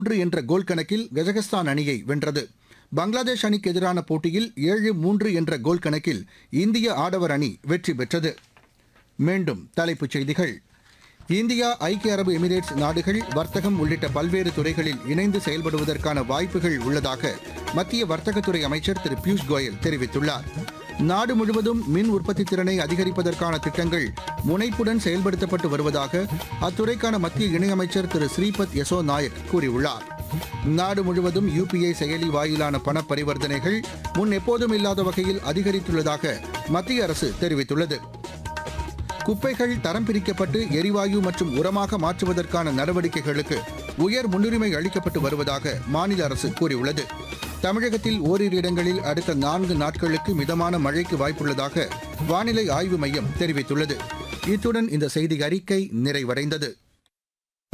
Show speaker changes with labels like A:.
A: மூன்று என்ற கோல் கணக்கில் கஜகஸ்தான் அணியை வென்றது பங்களாதேஷ் அணிக்கு எதிரான போட்டியில் ஏழு மூன்று என்ற கோல் கணக்கில் இந்திய ஆடவர் அணி வெற்றி பெற்றது மீண்டும் தலைப்புச் செய்திகள் இந்தியா ஐக்கிய அரபு எமிரேட்ஸ் நாடுகள் வர்த்தகம் உள்ளிட்ட பல்வேறு துறைகளில் இணைந்து செயல்படுவதற்கான வாய்ப்புகள் உள்ளதாக மத்திய வர்த்தகத்துறை அமைச்சர் திரு பியூஷ் கோயல் தெரிவித்துள்ளார் நாடு முழுவதும் மின் உற்பத்தி திறனை அதிகரிப்பதற்கான திட்டங்கள் முனைப்புடன் செயல்படுத்தப்பட்டு வருவதாக அத்துறைக்கான மத்திய இணையமைச்சர் திரு ஸ்ரீபத் யசோ நாயக் கூறியுள்ளார் நாடு முழுவதும் யுபிஐ செயலி வாயிலான பண பரிவர்த்தனைகள் முன் எப்போதும் இல்லாத வகையில் அதிகரித்துள்ளதாக மத்திய அரசு தெரிவித்துள்ளது குப்பைகள் தரம் பிரிக்கப்பட்டு எரிவாயு மற்றும் உரமாக மாற்றுவதற்கான நடவடிக்கைகளுக்கு உயர் முன்னுரிமை அளிக்கப்பட்டு வருவதாக மாநில அரசு கூறியுள்ளது தமிழகத்தில் ஓரிரு இடங்களில் அடுத்த நான்கு நாட்களுக்கு மிதமான மழைக்கு வாய்ப்புள்ளதாக வானிலை ஆய்வு மையம் தெரிவித்துள்ளது இத்துடன் இந்த செய்தி அறிக்கை நிறைவடைந்தது